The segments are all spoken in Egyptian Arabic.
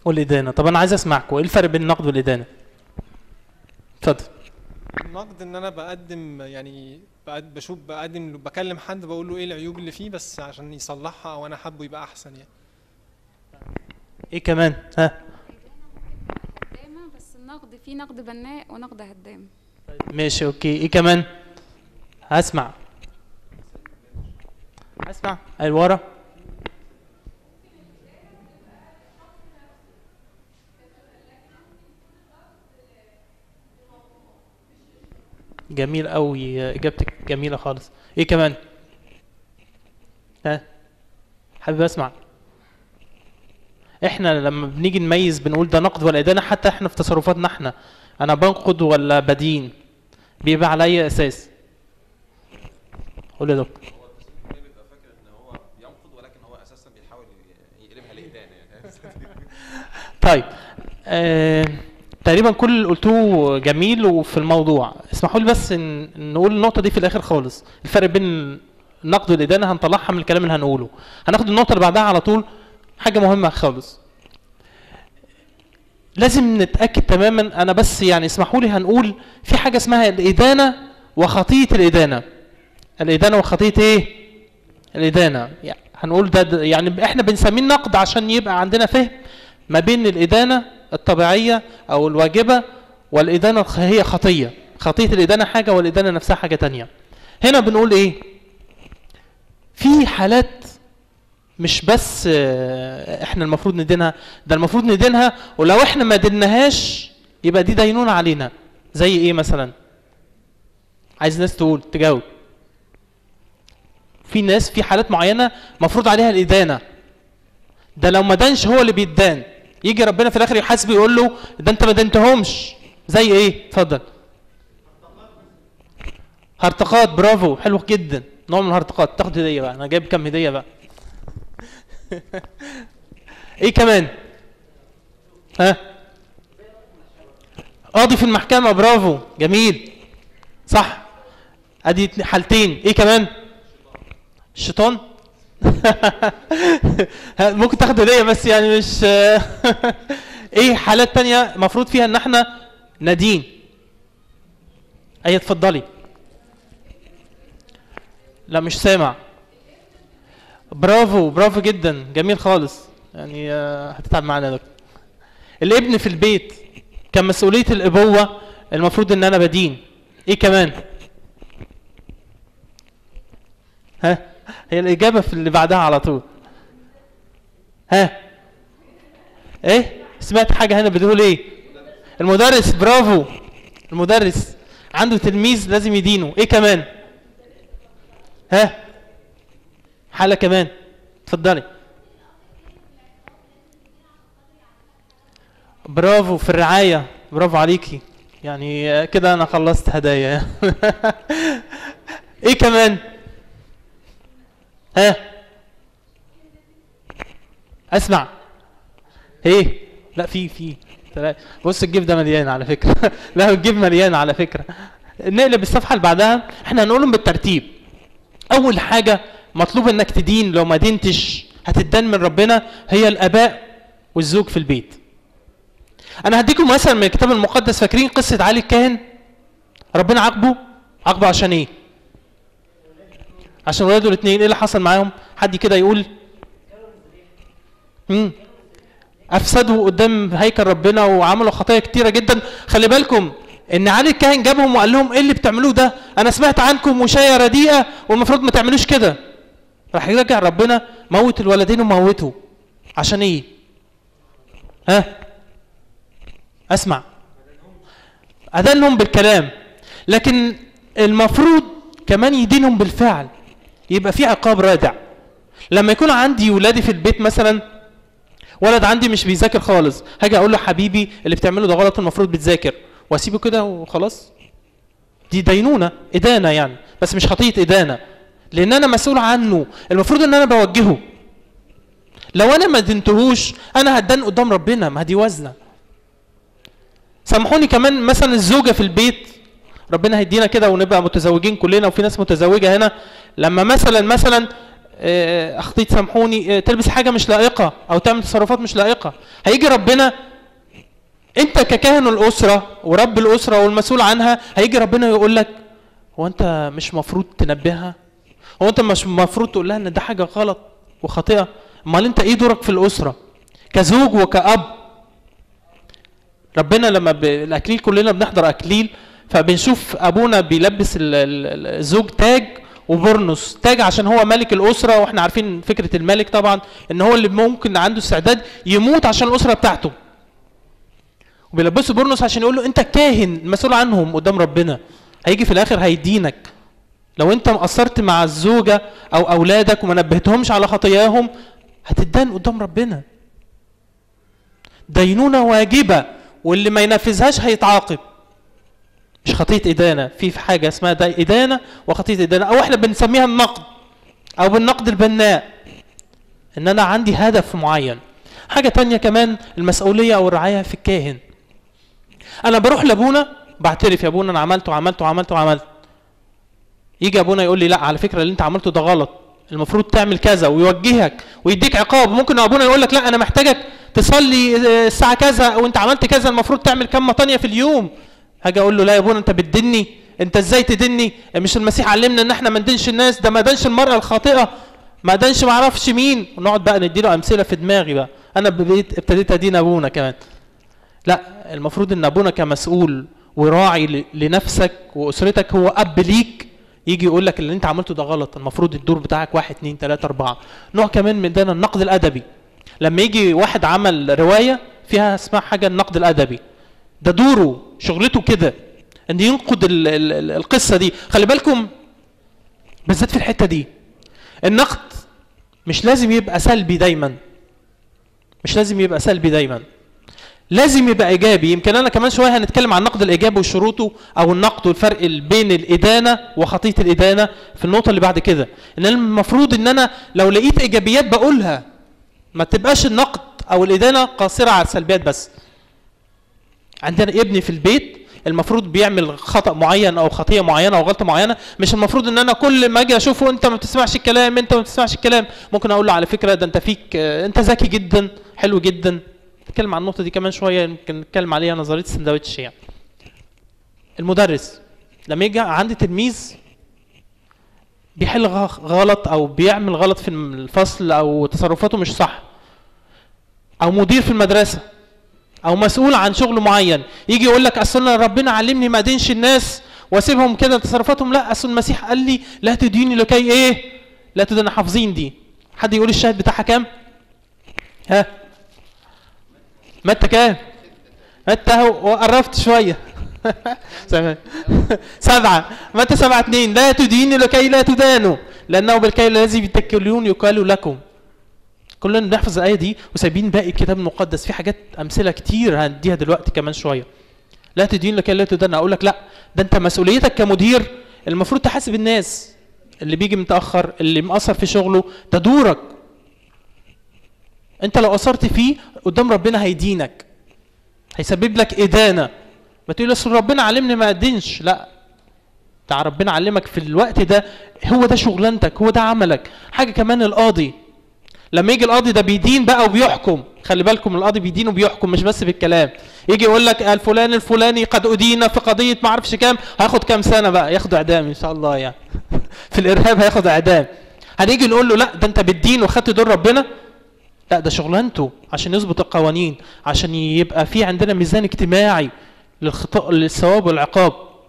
والادانه طب انا عايز اسمعكم ايه الفرق بين النقد والادانه اتفضل النقد ان انا بقدم يعني بقد- بشوف بقدم بكلم حد بقول له ايه العيوب اللي فيه بس عشان يصلحها او انا حابه يبقى احسن يعني ايه كمان ها هدامة بس النقد فيه نقد بناء ونقد هدام ماشي اوكي ايه كمان هسمع هسمع اي ورا جميل قوي اجابتك جميله خالص ايه كمان ها حابب اسمع احنا لما بنيجي نميز بنقول ده نقد ولا ادانه حتى احنا في تصرفاتنا احنا انا بنقد ولا بدين بيبقى على اي اساس قول يا دكتور هو بيبقى فاكر ان هو بينقد ولكن هو اساسا بيحاول ي- يقلبها لادانه يعني طيب آه، تقريبا كل اللي قلتوه جميل وفي الموضوع اسمحوا لي بس ان إن نقول النقطه دي في الاخر خالص الفرق بين النقد والادانه هنطلعها من الكلام اللي هنقوله هناخد النقطه اللي بعدها على طول حاجه مهمه خالص لازم نتاكد تماما انا بس يعني اسمحوا لي هنقول في حاجه اسمها الادانه وخطيه الادانه الادانه وخطيه ايه الادانه يعني هنقول ده ده- يعني احنا بنسميه النقد عشان يبقى عندنا فهم ما بين الادانه الطبيعيه او الواجبه والادانه الخ- هي خطيه خطيه الادانه حاجه والادانه نفسها حاجه تانية هنا بنقول ايه في حالات مش بس آه، احنا المفروض ندينها ده المفروض ندينها ولو احنا ما ديناهاش يبقى دي دينونه علينا زي ايه مثلا عايز ناس تقول تجاوب في ناس في حالات معينه مفروض عليها الادانه ده لو ما دانش هو اللي بيدان يجي ربنا في الاخر يحاسبه يقول له ده انت ما دنتهمش زي ايه اتفضل هرطقات برافو حلو جدا نوع من الهرطقات تاخد هديه بقى انا جايب كام هديه بقى ايه كمان ها قاضي في المحكمه برافو جميل صح ادي اتنين- حالتين ايه كمان الشيطان ها، ممكن تاخد هديه بس يعني مش ايه حالات تانية مفروض فيها ان احنا ندين اي اتفضلي لا مش سامع برافو برافو جدا جميل خالص يعني آه، هتتعب معانا يا دكتور الابن في البيت كان مسؤولية الابوة المفروض ان انا بدين ايه كمان ها هي الاجابة في اللي بعدها على طول ها ايه سمعت حاجة هنا بتقول ايه المدرس برافو المدرس عنده تلميذ لازم يدينه ايه كمان ها حالة كمان اتفضلي برافو في الرعاية برافو عليكي يعني آه، كده انا خلصت هدايا ايه كمان ها اسمع ايه لا في في تلا- بص الجيب ده مليان على فكرة لا الجيب مليان على فكرة نقلب الصفحة اللي بعدها احنا هنقولهم بالترتيب اول حاجة مطلوب انك تدين لو ما دينتش هتدان من ربنا هي الاباء والزوج في البيت انا هديكم مثلا من الكتاب المقدس فاكرين قصة علي الكاهن ربنا عاقبه عاقبه عشان ايه عشان ولاده الاثنين ايه اللي حصل معاهم حد كده يقول امم افسدوا قدام هيكل ربنا وعملوا خطايا كتيره جدا خلي بالكم ان علي الكاهن جابهم وقال لهم ايه اللي بتعملوه ده انا سمعت عنكم وشايه رديئه والمفروض ما تعملوش كده راح يرجع ربنا موت الولدين وموته عشان ايه ها اسمع ادانهم بالكلام لكن المفروض كمان يدينهم بالفعل يبقى في عقاب رادع لما يكون عندي ولادي في البيت مثلا ولد عندي مش بيذاكر خالص هاجي اقول له حبيبي اللي بتعمله ده غلط المفروض بتذاكر واسيبه كده وخلاص دي دينونه ادانه يعني بس مش خطيه ادانه لان انا مسؤول عنه المفروض ان انا بوجهه لو انا ما دنتهوش انا هدان قدام ربنا ما دي وزنه سامحوني كمان مثلا الزوجه في البيت ربنا هيدينا كده ونبقى متزوجين كلنا وفي ناس متزوجه هنا لما مثلا مثلا آه، اخطيت سامحوني آه، تلبس حاجه مش لائقه او تعمل تصرفات مش لائقه هيجي ربنا انت ككاهن الاسره ورب الاسره والمسؤول عنها هيجي ربنا يقول لك هو انت مش مفروض تنبهها هو انت مش مفروض تقول لها ان ده حاجه غلط وخاطئه امال انت ايه دورك في الاسره كزوج وكأب ربنا لما ب... الاكليل كلنا بنحضر اكليل فبنشوف ابونا بيلبس ال- ال- الزوج تاج وبرنس تاج عشان هو ملك الاسره واحنا عارفين فكره الملك طبعا ان هو اللي ممكن عنده استعداد يموت عشان الاسره بتاعته وبيلبسه برنس عشان يقول له انت الكاهن المسؤول عنهم قدام ربنا هيجي في الاخر هيدينك لو انت مقصرت مع الزوجه او اولادك وما نبهتهمش على خطاياهم هتدان قدام ربنا دينونه واجبه واللي ما ينفذهاش هيتعاقب مش خطيه ادانه في في حاجه اسمها ده ادانه وخطيه ادانه او احنا بنسميها النقد او بالنقد البناء ان انا عندي هدف معين حاجه تانية كمان المسؤوليه او الرعايه في الكاهن انا بروح لابونا بعترف يا ابونا انا عملت وعملت وعملت وعملت يجي ابونا يقول لي لا على فكره اللي انت عملته ده غلط المفروض تعمل كذا ويوجهك ويديك عقاب ممكن ابونا يقول لك لا انا محتاجك تصلي آه، الساعه كذا وانت عملت كذا المفروض تعمل كم تانية في اليوم هاجي اقول له لا يا ابونا انت بتدني انت ازاي تدني مش المسيح علمنا ان احنا ما ندينش الناس ده ما دانش المراه الخاطئه ما دانش ما اعرفش مين ونقعد بقى نديله امثله في دماغي بقى انا بقيت ابتديت ادين ابونا كمان لا المفروض ان ابونا كمسؤول وراعي ل- لنفسك واسرتك هو اب ليك يجي يقول لك اللي انت عملته ده غلط المفروض الدور بتاعك واحد اتنين تلاته اربعه نوع كمان من ده النقد الادبي لما يجي واحد عمل روايه فيها اسمها حاجه النقد الادبي ده دوره شغلته كده ان ينقد ال ال ال القصه دي خلي بالكم بالذات في الحته دي النقد مش لازم يبقى سلبي دايما مش لازم يبقى سلبي دايما لازم يبقى ايجابي يمكن انا كمان شويه هنتكلم عن النقد الايجابي وشروطه او النقد والفرق بين الادانه وخطيه الادانه في النقطه اللي بعد كده ان أنا المفروض ان انا لو لقيت ايجابيات بقولها ما تبقاش النقد او الادانه قاصره على السلبيات بس عندنا ابني في البيت المفروض بيعمل خطا معين او خطيه معينه او غلطه معينه مش المفروض ان انا كل ما اجي اشوفه انت ما بتسمعش الكلام انت ما بتسمعش الكلام ممكن اقول له على فكره ده انت فيك آه، انت ذكي جدا حلو جدا نتكلم عن النقطه دي كمان شويه يمكن نتكلم عليها نظريه السندوتش يعني المدرس لما يجي عندي تلميذ بيحل غ- غلط او بيعمل غلط في الفصل او تصرفاته مش صح او مدير في المدرسه او مسؤول عن شغل معين يجي يقول لك اصل أنا ربنا علمني ما ادينش الناس واسيبهم كده تصرفاتهم لا اصل المسيح قال لي لا تديني لكي ايه لا تدينا حافظين دي حد يقول الشاهد بتاعها كام ها متى كام متى هو وقربت شويه سبعة سبعة متى سبعة اتنين لا تديني لكي لا تدانوا لأنه بالكيل الذي تكلون يقال لكم كلنا بنحفظ الآية دي وسايبين باقي الكتاب المقدس في حاجات أمثلة كتير هنديها دلوقتي كمان شوية لا تدين لكي لا تدان أقول لك لا ده أنت مسؤوليتك كمدير المفروض تحاسب الناس اللي بيجي متأخر اللي مقصر في شغله ده دورك انت لو قصرت فيه قدام ربنا هيدينك هيسبب لك إدانة ما تقول اصل ربنا علمني ما ادينش لا بتاع ربنا علمك في الوقت ده هو ده شغلانتك هو ده عملك حاجه كمان القاضي لما يجي القاضي ده بيدين بقى وبيحكم خلي بالكم القاضي بيدين وبيحكم مش بس بالكلام يجي يقول لك الفلان الفلاني قد ادين في قضيه ما اعرفش كام هياخد كام سنه بقى ياخد اعدام ان شاء الله يعني في الارهاب هياخد اعدام هنيجي نقول له لا ده انت بتدين وخدت دور ربنا لا ده شغلانته عشان يظبط القوانين عشان يبقى في عندنا ميزان اجتماعي للخطأ للثواب والعقاب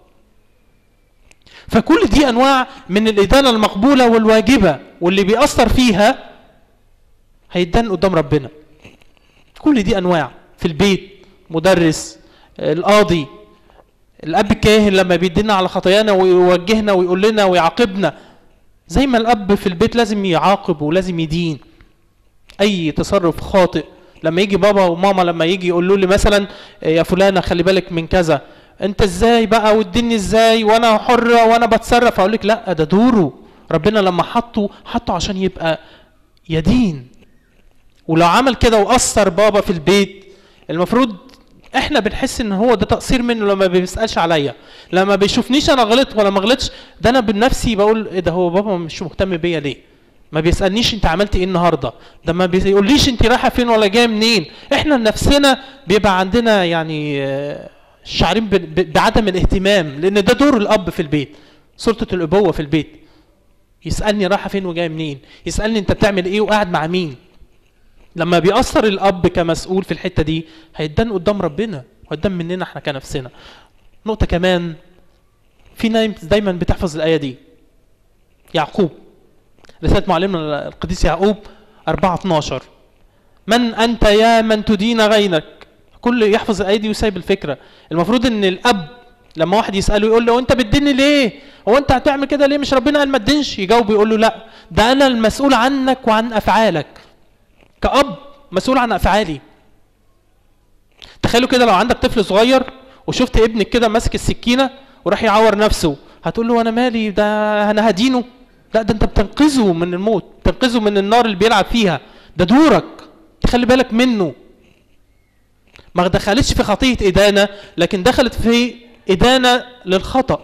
فكل دي انواع من الادانه المقبوله والواجبه واللي بيأثر فيها هيدان قدام ربنا كل دي انواع في البيت مدرس القاضي الاب الكاهن لما بيدينا على خطايانا ويوجهنا ويقول لنا ويعاقبنا زي ما الاب في البيت لازم يعاقب ولازم يدين اي تصرف خاطئ لما يجي بابا وماما لما يجي يقولوا لي مثلا يا فلانه خلي بالك من كذا انت ازاي بقى واديني ازاي وانا حره وانا بتصرف اقول لك لا ده دوره ربنا لما حطه حطه عشان يبقى يدين ولو عمل كده وأثر بابا في البيت المفروض احنا بنحس ان هو ده تقصير منه لما بيسالش عليا لما بيشوفنيش انا غلطت ولا ما غلطش ده انا بنفسي بقول ايه ده هو بابا مش مهتم بيا ليه ما بيسالنيش انت عملت ايه النهارده ده ما بيقوليش انت رايحه فين ولا جايه منين احنا نفسنا بيبقى عندنا يعني آه، شعرين ب- ب- بعدم الاهتمام لان ده دور الاب في البيت سلطه الابوه في البيت يسالني رايحه فين وجايه منين يسالني انت بتعمل ايه وقاعد مع مين لما بيأثر الاب كمسؤول في الحته دي هيدان قدام ربنا وقدام مننا احنا كنفسنا نقطه كمان في ناس دايما بتحفظ الايه دي يعقوب رساله معلمنا القديس يعقوب 4 12 من انت يا من تدين غيرك كل يحفظ الايه دي وسايب الفكره المفروض ان الاب لما واحد يساله يقول له انت بتديني ليه هو انت هتعمل كده ليه مش ربنا قال ما تدينش يجاوب يقول له لا ده انا المسؤول عنك وعن افعالك كأب مسؤول عن افعالي تخيلوا كده لو عندك طفل صغير وشفت ابنك كده ماسك السكينه وراح يعور نفسه هتقول له انا مالي ده انا هدينه لا ده انت بتنقذه من الموت تنقذه من النار اللي بيلعب فيها ده دورك تخلي بالك منه ما دخلتش في خطيه ادانه لكن دخلت في ادانه للخطأ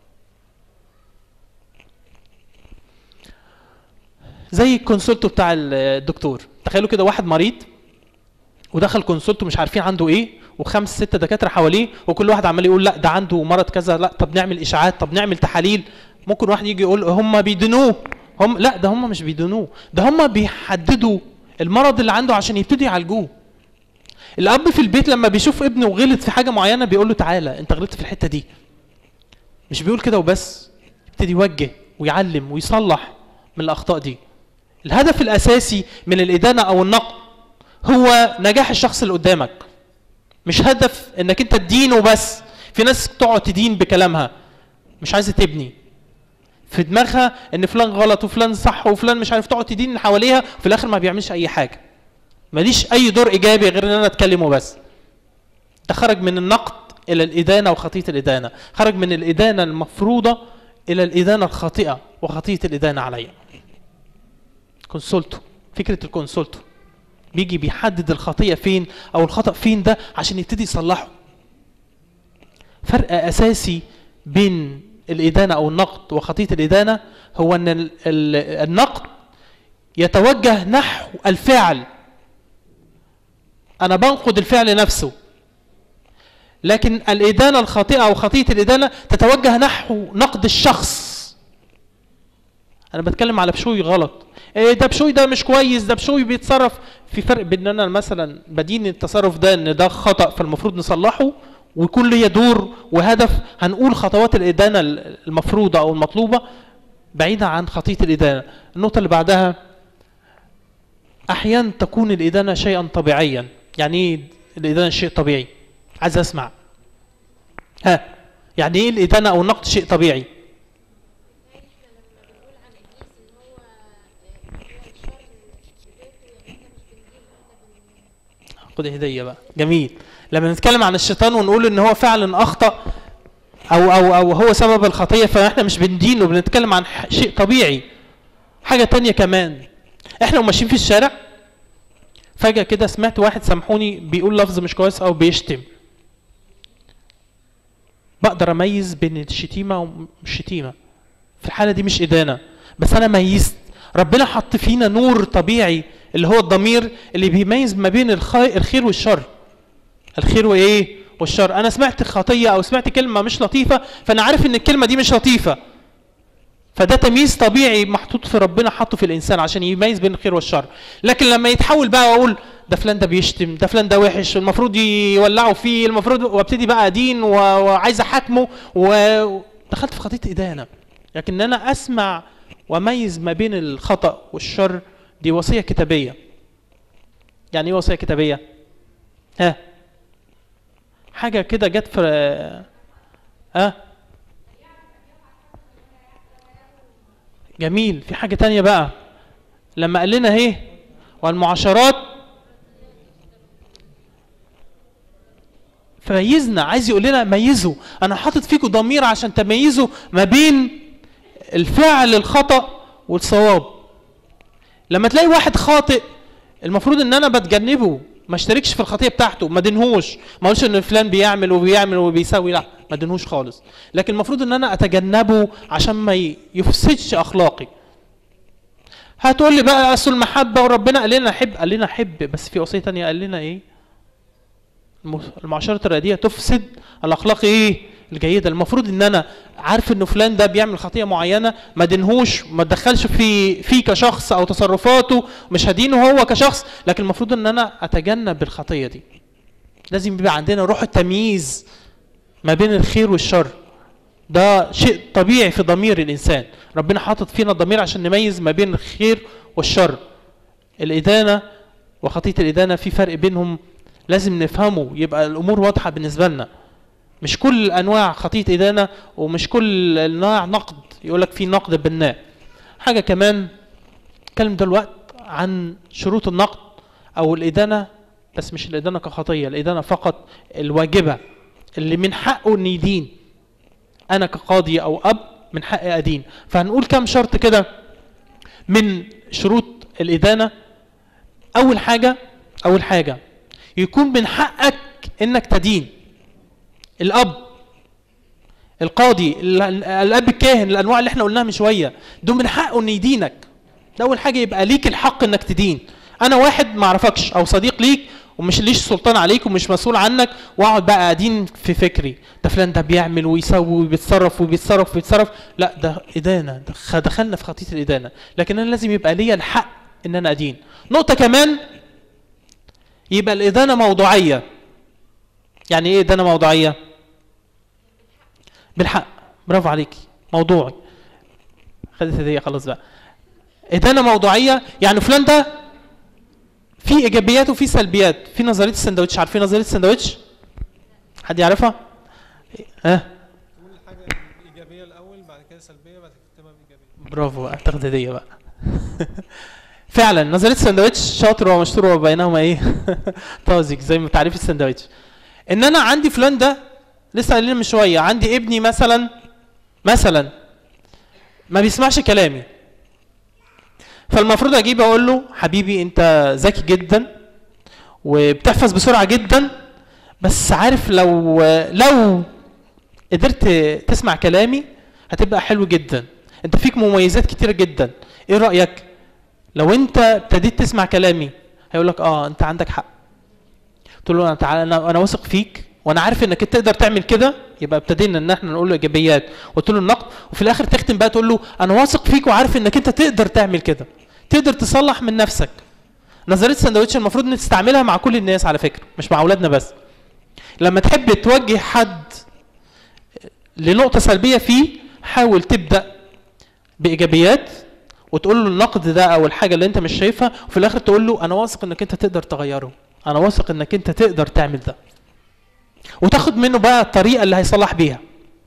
زي الكونسولتو بتاع الدكتور تخيلوا كده واحد مريض ودخل كونسولتو مش عارفين عنده ايه وخمس ست دكاتره حواليه وكل واحد عمال يقول لا ده عنده مرض كذا لا طب نعمل اشاعات طب نعمل تحاليل ممكن واحد يجي يقول هم بيدنوه هم لا ده هم مش بيدنوه ده هم بيحددوا المرض اللي عنده عشان يبتدوا يعالجوه الاب في البيت لما بيشوف ابنه غلط في حاجه معينه بيقول له تعالى انت غلطت في الحته دي مش بيقول كده وبس يبتدي يوجه ويعلم ويصلح من الاخطاء دي الهدف الاساسي من الادانه او النقد هو نجاح الشخص اللي قدامك مش هدف انك انت تدينه بس في ناس تقعد تدين بكلامها مش عايزه تبني في دماغها ان فلان غلط وفلان صح وفلان مش عارف تقعد تدين اللي حواليها وفي الاخر ما بيعملش اي حاجه ماليش اي دور ايجابي غير ان انا اتكلمه بس ده خرج من النقد الى الادانه وخطيه الادانه خرج من الادانه المفروضه الى الادانه الخاطئه وخطيه الادانه عليا كونسولتو فكره الكونسولتو بيجي بيحدد الخطيه فين او الخطا فين ده عشان يبتدي يصلحه فرق اساسي بين الادانه او النقد وخطيه الادانه هو ان ال- ال- النقد يتوجه نحو الفعل انا بنقد الفعل نفسه لكن الادانه الخاطئه او خطيه الادانه تتوجه نحو نقد الشخص انا بتكلم على بشوي غلط ايه ده بشوي ده مش كويس ده بشوي بيتصرف في فرق بين ان انا مثلا بدين التصرف ده ان ده خطا فالمفروض نصلحه ويكون ليا دور وهدف هنقول خطوات الادانه المفروضه او المطلوبه بعيده عن خطيه الادانه النقطه اللي بعدها احيانا تكون الادانه شيئا طبيعيا يعني ايه الادانه شيء طبيعي عايز اسمع ها يعني ايه الادانه او النقد شيء طبيعي خد هديه بقى جميل لما نتكلم عن الشيطان ونقول ان هو فعلا اخطا او او او هو سبب الخطيه فاحنا مش بندينه بنتكلم عن ح- شيء طبيعي حاجه تانية كمان احنا وماشيين في الشارع فجاه كده سمعت واحد سامحوني بيقول لفظ مش كويس او بيشتم بقدر اميز بين الشتيمه والشتيمه في الحاله دي مش ادانه بس انا ميزت ربنا حط فينا نور طبيعي اللي هو الضمير اللي بيميز ما بين الخير, الخير والشر الخير وايه والشر انا سمعت خطيه او سمعت كلمه مش لطيفه فانا عارف ان الكلمه دي مش لطيفه فده تمييز طبيعي محطوط في ربنا حطه في الانسان عشان يميز بين الخير والشر لكن لما يتحول بقى واقول ده فلان ده بيشتم ده فلان ده وحش المفروض يولعوا فيه المفروض وابتدي بقى ادين و- وعايز احاكمه ودخلت في خطيه ادانه لكن انا اسمع واميز ما بين الخطا والشر دي وصيه كتابيه يعني ايه وصيه كتابيه ها حاجه كده جت في ها جميل في حاجه تانية بقى لما قال لنا اهي والمعاشرات فميزنا عايز يقول لنا ميزوا انا حاطط فيكم ضمير عشان تميزوا ما بين الفعل الخطا والصواب لما تلاقي واحد خاطئ المفروض ان انا بتجنبه ما اشتركش في الخطيه بتاعته ما دينهوش ما اقولش ان فلان بيعمل وبيعمل وبيسوي لا ما دينهوش خالص لكن المفروض ان انا اتجنبه عشان ما ي- يفسدش اخلاقي هتقول لي بقى اصل المحبه وربنا قال لنا حب قال لنا حب بس في وصيه تانية قال لنا ايه الم- المعاشره الرديئه تفسد الاخلاق ايه الجيده المفروض ان انا عارف ان فلان ده بيعمل خطيئه معينه ما دينهوش ما اتدخلش في فيه كشخص او تصرفاته مش هدينه هو كشخص لكن المفروض ان انا اتجنب الخطيه دي لازم يبقى عندنا روح التمييز ما بين الخير والشر ده شيء طبيعي في ضمير الانسان ربنا حاطط فينا الضمير عشان نميز ما بين الخير والشر الادانه وخطيه الادانه في فرق بينهم لازم نفهمه يبقى الامور واضحه بالنسبه لنا مش كل انواع خطيه ادانه ومش كل انواع نقد يقول لك في نقد بناء حاجه كمان اتكلم دلوقتي عن شروط النقد او الادانه بس مش الادانه كخطيه الادانه فقط الواجبه اللي من حقه ان يدين انا كقاضي او اب من حقي ادين فهنقول كام شرط كده من شروط الادانه اول حاجه اول حاجه يكون من حقك انك تدين الاب القاضي ال- الاب الكاهن الانواع اللي احنا قلناها من شويه ده من حقه ان يدينك ده اول حاجه يبقى ليك الحق انك تدين انا واحد ما اعرفكش او صديق ليك ومش ليش سلطان عليك ومش مسؤول عنك واقعد بقى ادين في فكري ده فلان ده بيعمل ويسوي وبيتصرف وبيتصرف وبيتصرف لا ده ادانه ده خ- دخلنا في خطيه الادانه لكن انا لازم يبقى ليا الحق ان انا ادين نقطه كمان يبقى الادانه موضوعيه يعني ايه ادانه موضوعيه بالحق برافو عليكي موضوعي خدت هديه خلاص بقى ادانه موضوعيه يعني فلان ده في ايجابيات وفي سلبيات في نظريه السندوتش عارفين نظريه السندوتش حد يعرفها ها أه؟ تقول الحاجه الايجابيه الاول بعد كده سلبيه بعد كده تكتبها بايجابيه برافو بقى تاخد هديه بقى فعلا نظريه السندوتش شاطر ومشطور وبينهما ايه طازج زي ما تعريف السندوتش ان انا عندي فلان ده لسه قايلين من شويه عندي ابني مثلا مثلا ما بيسمعش كلامي فالمفروض اجيب اقول له حبيبي انت ذكي جدا وبتحفظ بسرعه جدا بس عارف لو لو قدرت تسمع كلامي هتبقى حلو جدا انت فيك مميزات كتيره جدا ايه رايك لو انت ابتديت تسمع كلامي هيقول لك اه انت عندك حق قلت له انا تعالى انا انا واثق فيك وانا عارف انك انت تقدر تعمل كده يبقى ابتدينا ان احنا نقول له ايجابيات قلت له النقد وفي الاخر تختم بقى تقول له انا واثق فيك وعارف انك انت تقدر تعمل كده تقدر تصلح من نفسك نظريه السندوتش المفروض ان تستعملها مع كل الناس على فكره مش مع اولادنا بس لما تحب توجه حد لنقطه سلبيه فيه حاول تبدا بايجابيات وتقول له النقد ده او الحاجه اللي انت مش شايفها وفي الاخر تقول له انا واثق انك انت تقدر تغيره انا واثق انك انت تقدر تعمل ده وتاخد منه بقى الطريقه اللي هيصلح بيها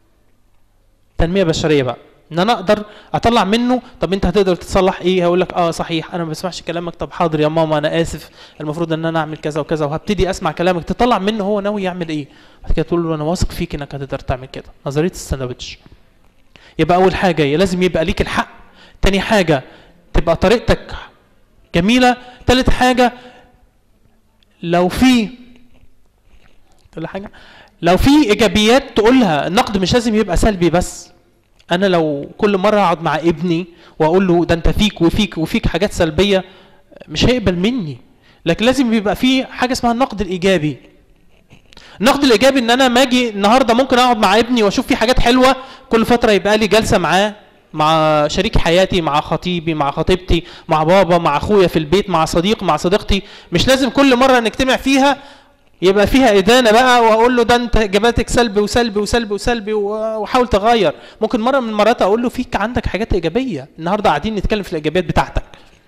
تنميه بشريه بقى ان انا اقدر اطلع منه طب انت هتقدر تصلح ايه هقول لك اه صحيح انا ما بسمعش كلامك طب حاضر يا ماما انا اسف المفروض ان انا اعمل كذا وكذا وهبتدي اسمع كلامك تطلع منه هو ناوي يعمل ايه بعد كده تقول له انا واثق فيك انك هتقدر تعمل كده نظريه الساندوتش يبقى اول حاجه يا لازم يبقى ليك الحق تاني حاجه تبقى طريقتك جميله تالت حاجه لو في تقول حاجه لو في ايجابيات تقولها النقد مش لازم يبقى سلبي بس انا لو كل مره اقعد مع ابني واقول له ده انت فيك وفيك وفيك حاجات سلبيه مش هيقبل مني لكن لازم يبقى في حاجه اسمها النقد الايجابي النقد الايجابي ان انا ما اجي النهارده ممكن اقعد مع ابني واشوف فيه حاجات حلوه كل فتره يبقى لي جلسه معاه مع شريك حياتي مع خطيبي مع خطيبتي مع بابا مع اخويا في البيت مع صديق مع صديقتي مش لازم كل مره نجتمع فيها يبقى فيها ادانه بقى واقول له ده انت اجاباتك سلبي وسلبي وسلبي وسلبي و- وحاول تغير ممكن مره من المرات اقول له فيك عندك حاجات ايجابيه النهارده قاعدين نتكلم في الايجابيات بتاعتك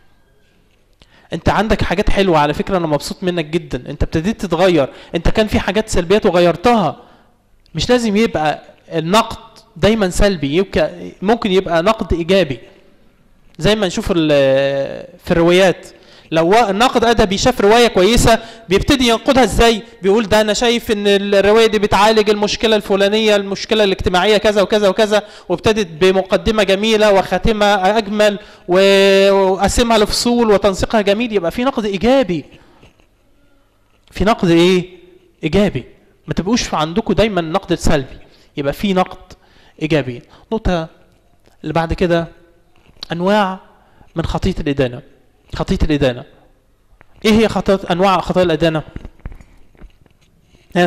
انت عندك حاجات حلوه على فكره انا مبسوط منك جدا انت ابتديت تتغير انت كان في حاجات سلبيات وغيرتها مش لازم يبقى النقد دايما سلبي يبقى ممكن يبقى نقد ايجابي زي ما نشوف ال- في الروايات لو وا- ناقد ادبي شاف روايه كويسه بيبتدي ينقدها ازاي بيقول ده انا شايف ان الروايه دي بتعالج المشكله الفلانيه المشكله الاجتماعيه كذا وكذا وكذا وابتدت بمقدمه جميله وخاتمه اجمل و- وقسمها لفصول وتنسيقها جميل يبقى في نقد ايجابي في نقد ايه ايجابي ما تبقوش عندكم دايما نقد سلبي يبقى في نقد ايجابي نقطه اللي بعد كده انواع من خطيه الادانه خطيه الادانه ايه هي خطايا انواع خطايا الادانه ها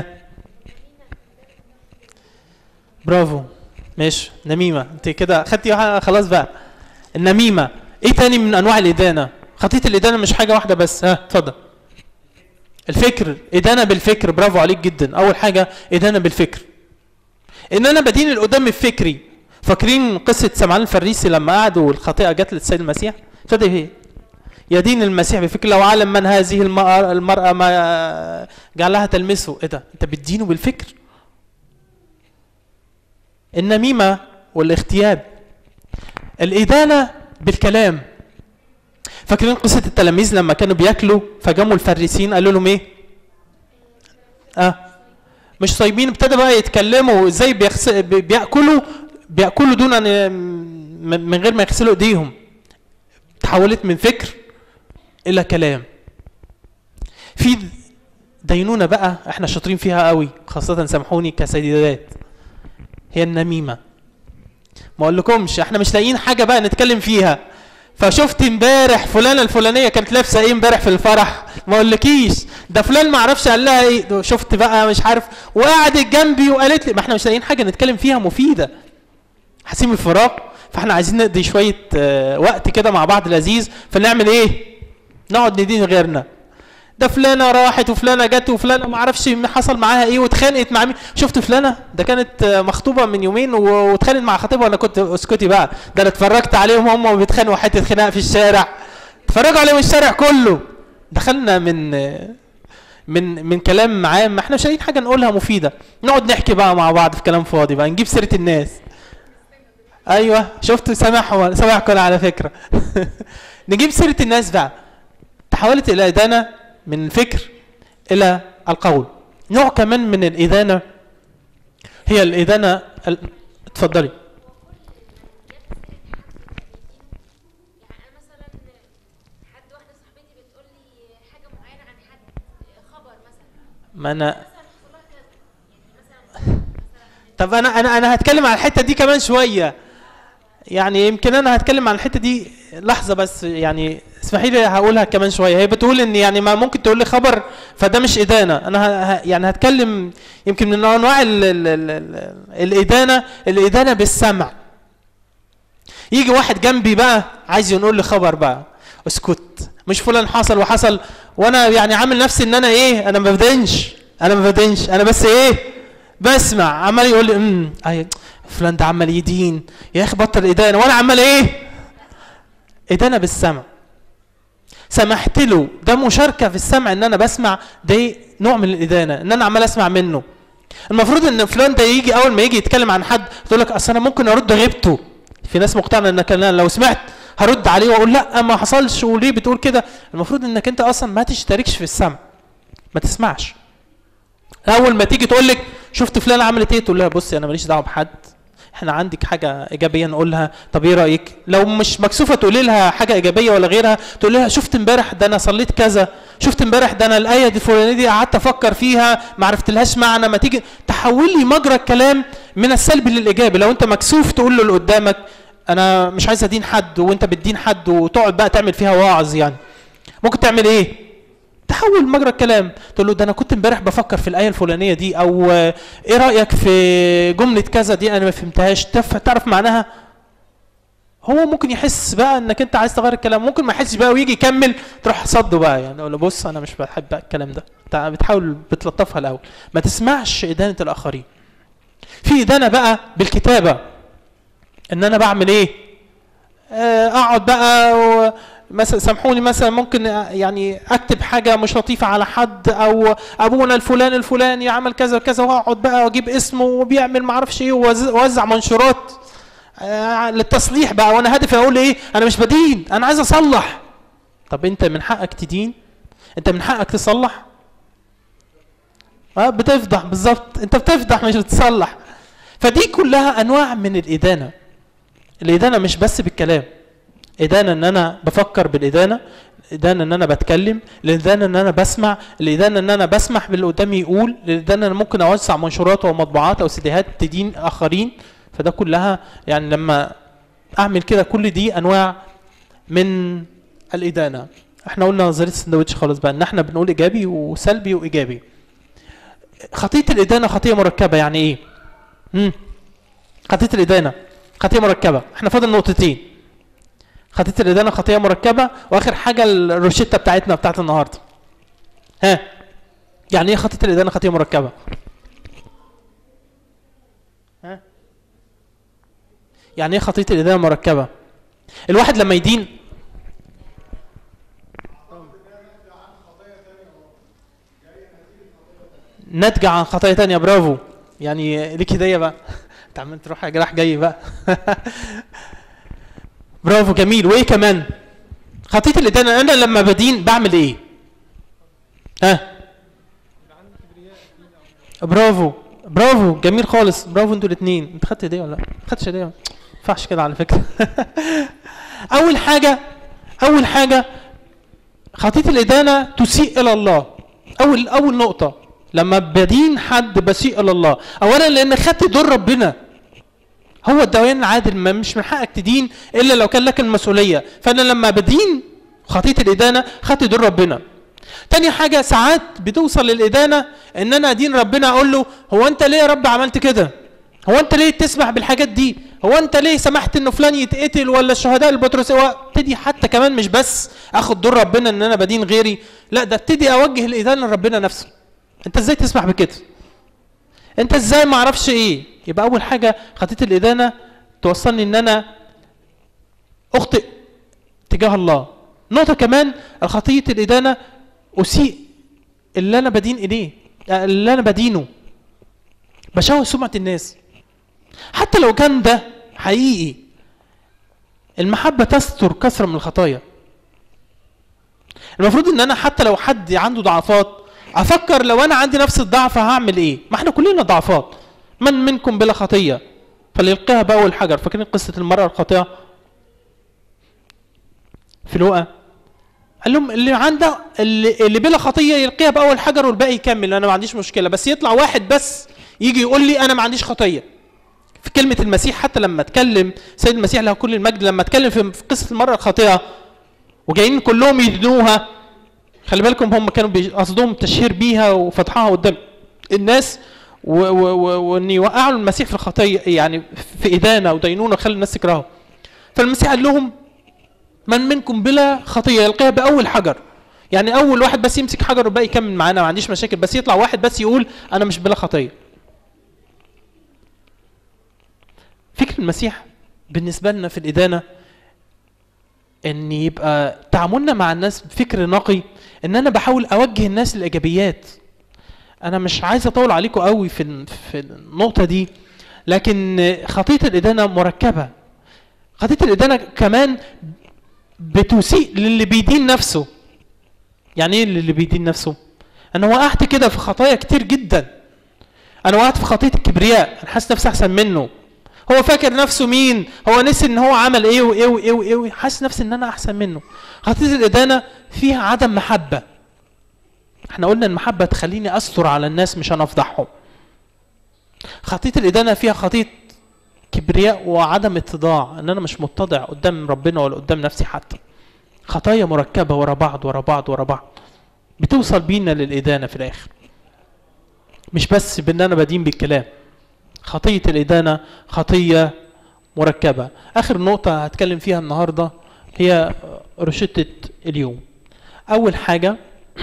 برافو ماشي نميمه انت كده خدتي واحدة، خلاص بقى النميمه ايه تاني من انواع الادانه خطيه الادانه مش حاجه واحده بس ها اتفضل الفكر ادانه بالفكر برافو عليك جدا اول حاجه ادانه بالفكر ان انا بدين اللي قدام بفكري فاكرين قصه سمعان الفريسي لما قعدوا والخطيئه جت للسيد المسيح ابتدى ايه يدين المسيح بفكر لو علم من هذه المرأة, المرأة ما جعلها تلمسه ايه ده انت بتدينه بالفكر النميمة والاغتياب الإدانة بالكلام فاكرين قصة التلاميذ لما كانوا بياكلوا فجموا الفريسيين قالوا لهم ايه؟ اه مش صايمين ابتدى بقى يتكلموا ازاي بيخس... بي- بياكلوا بياكلوا دون ان من من غير ما يغسلوا ايديهم تحولت من فكر الى كلام في دينونة بقى احنا شاطرين فيها قوي خاصة سامحوني كسيدات هي النميمة ما اقولكمش احنا مش لاقيين حاجة بقى نتكلم فيها فشفت امبارح فلانة الفلانية كانت لابسة ايه امبارح في الفرح ما اقولكيش ده فلان ما اعرفش قال لها ايه ده شفت بقى مش عارف وقعدت جنبي وقالت لي ما احنا مش لاقيين حاجة نتكلم فيها مفيدة حاسين بالفراغ فاحنا عايزين نقضي شوية آه، وقت كده مع بعض لذيذ فنعمل ايه نقعد ندين غيرنا ده فلانه راحت وفلانه جت وفلانه ما اعرفش حصل معاها ايه واتخانقت مع مين شفت فلانه ده كانت آه، مخطوبه من يومين و- واتخانقت مع خطيبها وانا كنت اسكتي بقى ده انا اتفرجت عليهم هم بيتخانقوا حته خناق في الشارع اتفرجوا عليهم الشارع كله دخلنا من آه، من من كلام عام ما احنا مش لاقيين حاجه نقولها مفيده نقعد نحكي بقى مع بعض في كلام فاضي بقى نجيب سيره الناس ايوه شفت سامح سامحكم على فكره نجيب سيره الناس بقى تحولت الى ادانه من الفكر الى القول نوع كمان من الادانه هي الادانه ال... اتفضلي يعني انا مثلا حد واحده صاحبتي بتقول لي حاجه معينه عن حد خبر مثلا ما انا مثلا حصل لها كذا يعني مثلا طب انا انا انا هتكلم على الحته دي كمان شويه يعني يمكن انا هتكلم عن الحته دي لحظه بس يعني اسمحي لي هقولها كمان شويه هي بتقول ان يعني ما ممكن تقول لي خبر فده مش ادانه انا ه- ه- يعني هتكلم يمكن من انواع ال ال ال ال الادانه الادانه بالسمع يجي واحد جنبي بقى عايز ينقل لي خبر بقى اسكت مش فلان حصل وحصل وانا يعني عامل نفسي ان انا ايه انا ما بدنش انا ما بدنش انا بس ايه بسمع عمال يقول لي امم أي فلان ده عمال يدين يا اخي بطل ادانه وانا عمال ايه ادانه بالسمع سمحت له ده مشاركه في السمع ان انا بسمع ده نوع من الادانه ان انا عمال اسمع منه المفروض ان فلان ده يجي اول ما يجي يتكلم عن حد تقول لك اصل انا ممكن ارد غيبته في ناس مقتنعه انك انا لو سمعت هرد عليه واقول لا ما حصلش وليه بتقول كده المفروض انك انت اصلا ما تشتركش في السمع ما تسمعش اول ما تيجي تقول لك شفت فلان عملت ايه تقول لها بصي انا ماليش دعوه بحد احنا عندك حاجه ايجابيه نقولها طب ايه رايك لو مش مكسوفه تقولي لها حاجه ايجابيه ولا غيرها تقول لها شفت امبارح ده انا صليت كذا شفت امبارح ده انا الايه دي الفلانيه دي قعدت افكر فيها ما عرفتلهاش معنى ما تيجي تحول لي مجرى الكلام من السلبي للايجابي لو انت مكسوف تقول له اللي قدامك انا مش عايز ادين حد وانت بتدين حد وتقعد بقى تعمل فيها واعظ يعني ممكن تعمل ايه تحول مجرى الكلام تقول له ده انا كنت امبارح بفكر في الايه الفلانيه دي او آه، ايه رايك في جمله كذا دي انا ما فهمتهاش تف- تعرف معناها هو ممكن يحس بقى انك انت عايز تغير الكلام ممكن ما يحسش بقى ويجي يكمل تروح صده بقى يعني اقول له بص انا مش بحب بقى الكلام ده انت بتحاول بتلطفها الاول ما تسمعش ادانه الاخرين في ادانه بقى بالكتابه ان انا بعمل ايه آه، اقعد بقى و... مثلا سامحوني مثلا ممكن يعني اكتب حاجه مش لطيفه على حد او ابونا الفلان الفلاني عمل كذا وكذا واقعد بقى واجيب اسمه وبيعمل ما اعرفش ايه ووز- واوزع منشورات آه، للتصليح بقى وانا هدفي اقول ايه انا مش بدين انا عايز اصلح طب انت من حقك تدين انت من حقك تصلح اه بتفضح بالظبط انت بتفضح مش بتصلح فدي كلها انواع من الادانه الادانه مش بس بالكلام ادانه ان انا بفكر بالادانه الادانه ان انا بتكلم الادانه ان انا بسمع الادانه ان انا بسمح باللي قدامي يقول الادانه ان انا ممكن اوسع منشورات او مطبوعات او سيديهات تدين اخرين فده كلها يعني لما اعمل كده كل دي انواع من الادانه احنا قلنا نظريه السندوتش خالص بقى ان احنا بنقول ايجابي وسلبي وايجابي خطيه الادانه خطيه مركبه يعني ايه امم خطيه الادانه خطيه مركبه احنا فاضل نقطتين خطيه الادانه خطيه مركبه واخر حاجه الروشته بتاعتنا بتاعت النهارده ها يعني ايه خطيه الادانه خطيه مركبه ها يعني ايه خطيه الادانه مركبه الواحد لما يدين ناتجة عن خطايا تانية برافو يعني ليك هدية بقى انت عمال تروح يا جراح جاي بقى برافو جميل وايه كمان خطية الإدانة أنا لما بدين بعمل إيه؟ ها؟ برافو برافو جميل خالص برافو انتوا الاثنين انت خدت هدية ولا لا؟ ما خدتش هدية ولا لا؟ ما ينفعش كده على فكرة أول حاجة أول حاجة خطية الإدانة تسيء إلى الله أول أول نقطة لما بدين حد بسيء إلى الله أولا لأن خدت دور ربنا هو الديان العادل ما مش من حقك تدين الا لو كان لك المسؤوليه فانا لما بدين خطيه الادانه خدت دور ربنا تاني حاجه ساعات بتوصل للادانه ان انا ادين ربنا اقول له هو انت ليه يا رب عملت كده هو انت ليه تسمح بالحاجات دي هو انت ليه سمحت ان فلان يتقتل ولا الشهداء البطرس ابتدي حتى كمان مش بس اخد دور ربنا ان انا بدين غيري لا ده ابتدي اوجه الادانه لربنا نفسه انت ازاي تسمح بكده انت ازاي ما اعرفش ايه يبقى اول حاجه خطيه الادانه توصلني ان انا اخطئ تجاه الله نقطه كمان الخطيه الادانه اسيء اللي انا بدين اليه اللي انا بدينه بشوه سمعه الناس حتى لو كان ده حقيقي المحبه تستر كثره من الخطايا المفروض ان انا حتى لو حد عنده ضعفات افكر لو انا عندي نفس الضعف هعمل ايه ما احنا كلنا ضعفات من منكم بلا خطيه فليلقيها باول حجر فاكرين قصه المراه الخاطئه في لوقا قال لهم اللي عنده اللي, اللي بلا خطيه يلقيها باول حجر والباقي يكمل انا ما عنديش مشكله بس يطلع واحد بس يجي يقول لي انا ما عنديش خطيه في كلمه المسيح حتى لما اتكلم سيد المسيح له كل المجد لما اتكلم في في قصه المراه الخاطئه وجايين كلهم يدنوها خلي بالكم هم كانوا بي- قصدهم تشهير بيها وفتحها قدام الناس و- و- و- وان يوقعوا المسيح في الخطيه يعني في ادانه ودينونه خلي الناس تكرهه فالمسيح قال لهم من منكم بلا خطيه يلقيها باول حجر يعني اول واحد بس يمسك حجر والباقي يكمل معانا ما عنديش مشاكل بس يطلع واحد بس يقول انا مش بلا خطيه فكر المسيح بالنسبه لنا في الادانه ان يبقى تعاملنا مع الناس بفكر نقي ان انا بحاول اوجه الناس الايجابيات انا مش عايز اطول عليكم قوي في ال- في النقطه دي لكن خطيه الادانه مركبه خطيه الادانه كمان بتسيء للي بيدين نفسه يعني ايه اللي بيدين نفسه انا وقعت كده في خطايا كتير جدا انا وقعت في خطيه الكبرياء انا حاسس نفسي احسن منه هو فاكر نفسه مين هو نسي ان هو عمل ايه وايه وايه وايه وإيه. حاسس نفسي ان انا احسن منه خطيه الادانه فيها عدم محبه احنا قلنا المحبه تخليني استر على الناس مش انا افضحهم خطيه الادانه فيها خطيه كبرياء وعدم اتضاع ان انا مش متضع قدام ربنا ولا قدام نفسي حتى خطايا مركبه ورا بعض ورا بعض ورا بعض بتوصل بينا للادانه في الاخر مش بس بان انا بدين بالكلام خطيه الادانه خطيه مركبه اخر نقطه هتكلم فيها النهارده هي روشته اليوم اول حاجه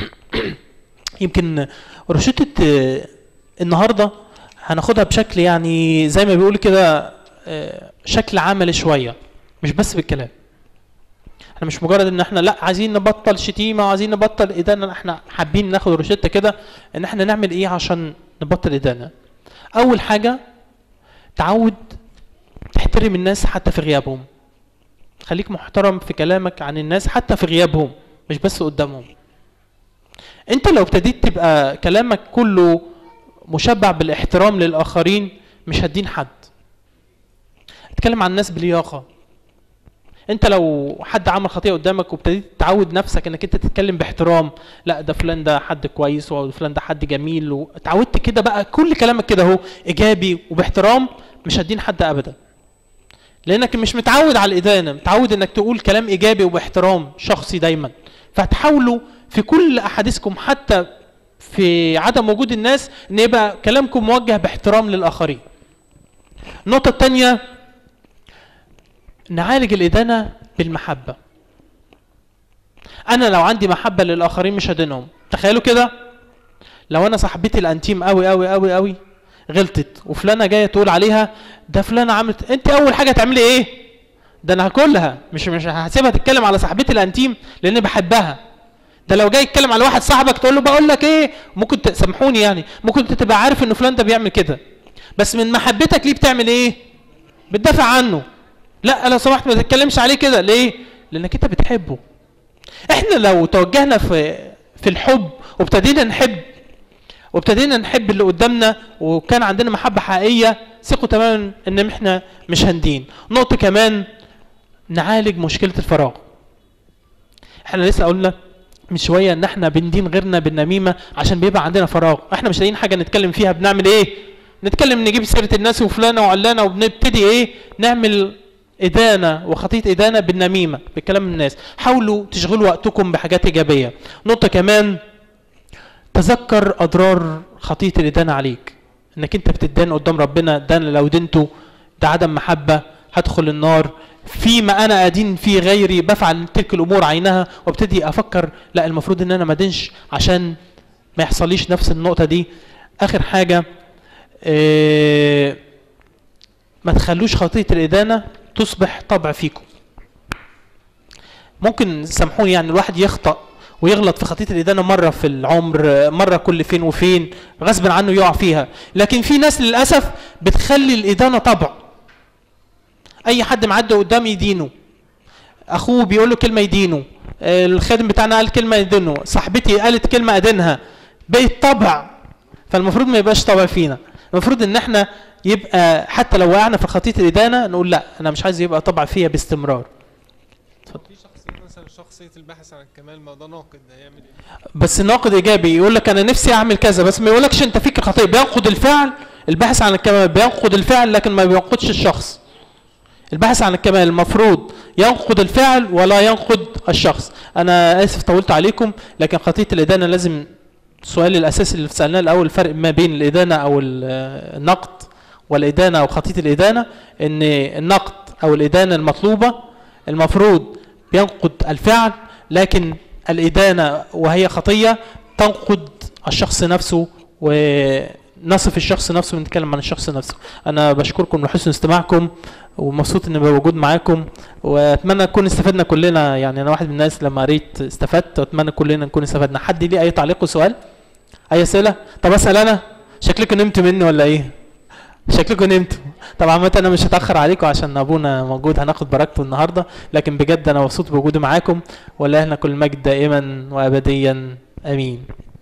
يمكن روشته آه، النهارده هناخدها بشكل يعني زي ما بيقول كده آه، شكل عملي شويه مش بس بالكلام احنا مش مجرد ان احنا لا عايزين نبطل شتيمه وعايزين نبطل ادانه احنا حابين ناخد روشته كده ان احنا نعمل ايه عشان نبطل ادانه اول حاجه تعود تحترم الناس حتى في غيابهم خليك محترم في كلامك عن الناس حتى في غيابهم مش بس قدامهم انت لو ابتديت تبقى كلامك كله مشبع بالاحترام للاخرين مش هتدين حد اتكلم عن الناس بلياقه انت لو حد عمل خطيئه قدامك وابتديت تعود نفسك انك انت تتكلم باحترام لا ده فلان ده حد كويس وفلان ده حد جميل واتعودت كده بقى كل كلامك كده اهو ايجابي وباحترام مش هتدين حد ابدا لانك مش متعود على الادانه متعود انك تقول كلام ايجابي وباحترام شخصي دايما فهتحاولوا في كل احاديثكم حتى في عدم وجود الناس ان يبقى كلامكم موجه باحترام للاخرين النقطه الثانيه نعالج الادانه بالمحبه انا لو عندي محبه للاخرين مش هدينهم تخيلوا كده لو انا صاحبتي الانتيم قوي قوي قوي قوي غلطت وفلانه جايه تقول عليها ده فلانه عملت انت اول حاجه تعملي ايه ده انا هاكلها مش مش هسيبها تتكلم على صاحبتي الانتيم لان بحبها ده لو جاي يتكلم على واحد صاحبك تقول له بقول لك ايه ممكن تسامحوني يعني ممكن انت تبقى عارف ان فلان ده بيعمل كده بس من محبتك ليه بتعمل ايه بتدافع عنه لا لو سمحت ما تتكلمش عليه كده ليه لانك انت بتحبه احنا لو توجهنا في في الحب وابتدينا نحب وابتدينا نحب اللي قدامنا وكان عندنا محبه حقيقيه ثقوا تماما ان احنا مش هندين نقطه كمان نعالج مشكله الفراغ احنا لسه قلنا من شويه ان احنا بندين غيرنا بالنميمه عشان بيبقى عندنا فراغ احنا مش لاقيين حاجه نتكلم فيها بنعمل ايه نتكلم نجيب سيره الناس وفلانه وعلانه وبنبتدي ايه نعمل إدانة وخطية إدانة بالنميمة بكلام الناس حاولوا تشغلوا وقتكم بحاجات إيجابية نقطة كمان تذكر أضرار خطية الإدانة عليك إنك أنت بتدان قدام ربنا ده أنا لو دنته ده عدم محبة هدخل النار فيما أنا أدين في غيري بفعل تلك الأمور عينها وابتدي أفكر لا المفروض إن أنا ما أدينش عشان ما يحصليش نفس النقطة دي آخر حاجة إيه ما تخلوش خطية الإدانة تصبح طبع فيكم ممكن سامحوني يعني الواحد يخطأ ويغلط في خطية الإدانة مرة في العمر مرة كل فين وفين غصب عنه يقع فيها لكن في ناس للأسف بتخلي الإدانة طبع أي حد معدي قدام يدينه أخوه بيقول له كلمة يدينه آه، الخادم بتاعنا قال كلمة يدينه صاحبتي قالت كلمة أدينها بقت طبع فالمفروض ما يبقاش طبع فينا المفروض ان احنا يبقى حتى لو وقعنا في خطيه الادانه نقول لا انا مش عايز يبقى طبع فيا باستمرار في شخصيه مثلا شخصيه الباحث عن الكمال ما ده ناقد ده هيعمل ايه؟ بس ناقد ايجابي يقول لك انا نفسي اعمل كذا بس ما يقولكش انت فيك خطيه بينقد الفعل الباحث عن الكمال بينقد الفعل لكن ما بينقدش الشخص الباحث عن الكمال المفروض ينقد الفعل ولا ينقد الشخص انا اسف طولت عليكم لكن خطيه الادانه لازم السؤال الاساسي اللي سالناه الاول الفرق ما بين الادانه او ال- النقد والادانه او خطيه الادانه ان النقد او الادانه المطلوبه المفروض بينقد الفعل لكن الادانه وهي خطيه تنقد الشخص نفسه ونصف الشخص نفسه ونتكلم عن الشخص نفسه انا بشكركم لحسن استماعكم ومبسوط اني موجود معاكم واتمنى نكون استفدنا كلنا يعني انا واحد من الناس لما قريت استفدت واتمنى كلنا نكون استفدنا حد ليه اي تعليق وسؤال اي اسئله طب اسال انا شكلكم نمتوا مني ولا ايه شكلكم نمتوا طب عامة انا مش هتاخر عليكم عشان ابونا موجود هناخد بركته النهارده لكن بجد انا مبسوط بوجودي معاكم ولله كل المجد دائما وابديا امين